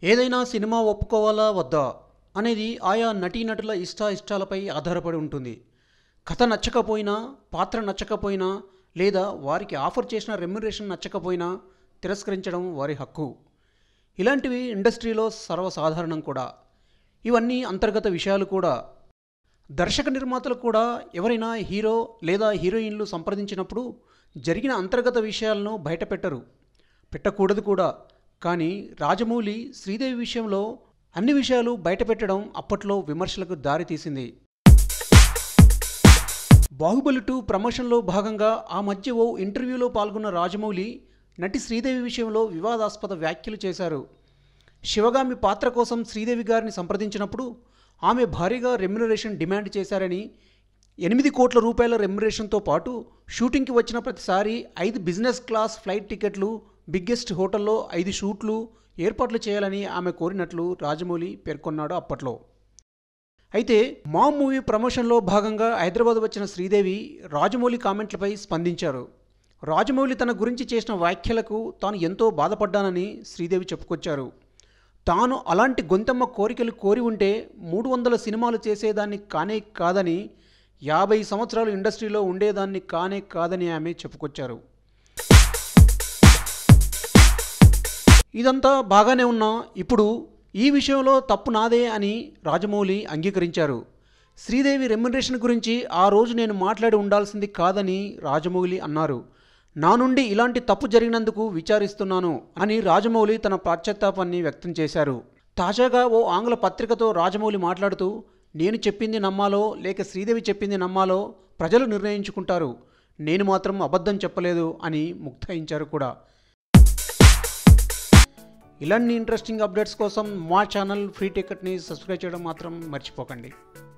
ఏదైనా సినిమా ఒప్పుకోవాలా వద్దా అనేది ఆయా నటీనటుల ఇష్టాయిష్టాలపై ఆధారపడి ఉంటుంది కథ నచ్చకపోయినా పాత్ర నచ్చకపోయినా లేదా వారికి ఆఫర్ చేసిన రెమ్యురేషన్ నచ్చకపోయినా తిరస్కరించడం వారి హక్కు ఇలాంటివి ఇండస్ట్రీలో సర్వసాధారణం కూడా ఇవన్నీ అంతర్గత విషయాలు కూడా దర్శక నిర్మాతలు కూడా ఎవరైనా హీరో లేదా హీరోయిన్లు సంప్రదించినప్పుడు జరిగిన అంతర్గత విషయాలను బయటపెట్టరు పెట్టకూడదు కూడా కానీ రాజమౌళి శ్రీదేవి విషయంలో అన్ని విషయాలు బయటపెట్టడం అప్పట్లో విమర్శలకు దారితీసింది బాహుబలి టూ ప్రమోషన్లో భాగంగా ఆ మధ్య ఓ ఇంటర్వ్యూలో పాల్గొన్న రాజమౌళి నటి శ్రీదేవి విషయంలో వివాదాస్పద వ్యాఖ్యలు చేశారు శివగామి పాత్ర కోసం శ్రీదేవి గారిని సంప్రదించినప్పుడు ఆమె భారీగా రెమ్యునరేషన్ డిమాండ్ చేశారని ఎనిమిది కోట్ల రూపాయల రెమ్యునరేషన్తో పాటు షూటింగ్కి వచ్చిన ప్రతిసారి ఐదు బిజినెస్ క్లాస్ ఫ్లైట్ టికెట్లు బిగ్గెస్ట్ హోటల్లో ఐదు షూట్లు ఏర్పాట్లు చేయాలని ఆమె కోరినట్లు రాజమౌళి పేర్కొన్నాడు అప్పట్లో అయితే మా మూవీ ప్రమోషన్లో భాగంగా హైదరాబాద్ వచ్చిన శ్రీదేవి రాజమౌళి కామెంట్లపై స్పందించారు రాజమౌళి తన గురించి చేసిన వ్యాఖ్యలకు తాను ఎంతో బాధపడ్డానని శ్రీదేవి చెప్పుకొచ్చారు తాను అలాంటి గొంతమ్మ కోరికలు కోరి ఉంటే మూడు వందల సినిమాలు చేసేదాన్ని కానే కాదని యాభై సంవత్సరాలు ఇండస్ట్రీలో ఉండేదాన్ని కానే కాదని ఆమె చెప్పుకొచ్చారు ఇదంతా బాగానే ఉన్నా ఇప్పుడు ఈ విషయంలో తప్పు నాదే అని రాజమౌళి అంగీకరించారు శ్రీదేవి రెమ్యునరేషన్ గురించి ఆ రోజు నేను మాట్లాడి ఉండాల్సింది కాదని రాజమౌళి అన్నారు నా నుండి ఇలాంటి తప్పు జరిగినందుకు విచారిస్తున్నాను అని రాజమౌళి తన పశ్చాత్తాపాన్ని వ్యక్తం చేశారు తాజాగా ఓ ఆంగ్ల పత్రికతో రాజమౌళి మాట్లాడుతూ నేను చెప్పింది నమ్మాలో లేక శ్రీదేవి చెప్పింది నమ్మాలో ప్రజలు నిర్ణయించుకుంటారు నేను మాత్రం అబద్ధం చెప్పలేదు అని ముక్తాయించారు కూడా ఇలాంటి ఇంట్రెస్టింగ్ అప్డేట్స్ కోసం మా ఛానల్ ఫ్రీ టికెట్ని సబ్స్క్రైబ్ చేయడం మాత్రం మర్చిపోకండి